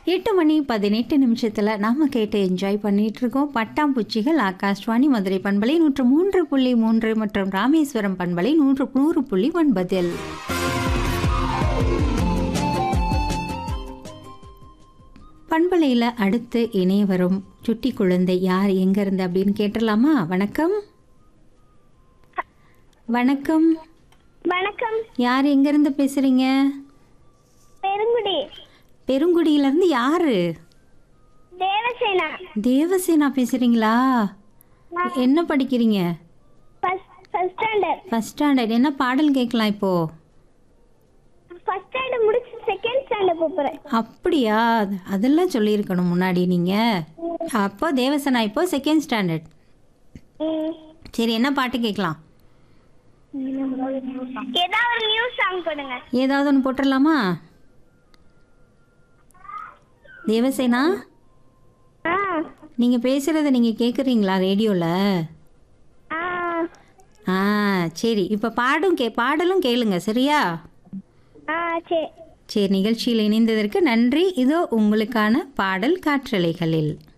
எட்டு மணி பதினெட்டு நிமிஷத்தில் நாம் கேட்டு என்ஜாய் பண்ணிட்டு இருக்கோம் பட்டாம்பூச்சிகள் ஆகாஷ்வாணி மதுரை பண்பலை நூற்று மூன்று புள்ளி மூன்று மற்றும் ராமேஸ்வரம் பண்பலை நூற்று நூறு புள்ளி ஒன்பதில் பண்பலையில் அடுத்து இணைய வரும் சுட்டி குழந்தை யார் எங்கேருந்து அப்படின்னு கேட்டுடலாமா வணக்கம் வணக்கம் வணக்கம் யார் எங்கேருந்து பேசுகிறீங்க பெருங்குடி பெருங்குடியிலேருந்து யாரு தேவசேனா தேவசேனா பேசுகிறீங்களா என்ன படிக்கிறீங்க first first standard first standard என்ன பாடல் கேட்கலாம் இப்போ ஃபர்ஸ்ட் ஸ்டாண்டர்ட் முடிச்சு செகண்ட் ஸ்டாண்டர்ட் போகிறேன் அப்படியா அதெல்லாம் சொல்லியிருக்கணும் முன்னாடி நீங்கள் அப்போ தேவசேனா இப்போ செகண்ட் ஸ்டாண்டர்ட் சரி என்ன பாட்டு கேட்கலாம் ஏதாவது ஒரு நியூஸ் சாங் போடுங்க ஏதாவது ஒன்று போட்டுடலாமா தேவசேனா ஆ நீங்கள் பேசுகிறத நீங்கள் கேட்குறீங்களா ரேடியோவில் ஆ ஆ சரி இப்போ பாடும் கே பாடலும் கேளுங்க சரியா ஆ சரி சரி நிகழ்ச்சியில் இணைந்ததற்கு நன்றி இதோ உங்களுக்கான பாடல் காற்றலைகளில்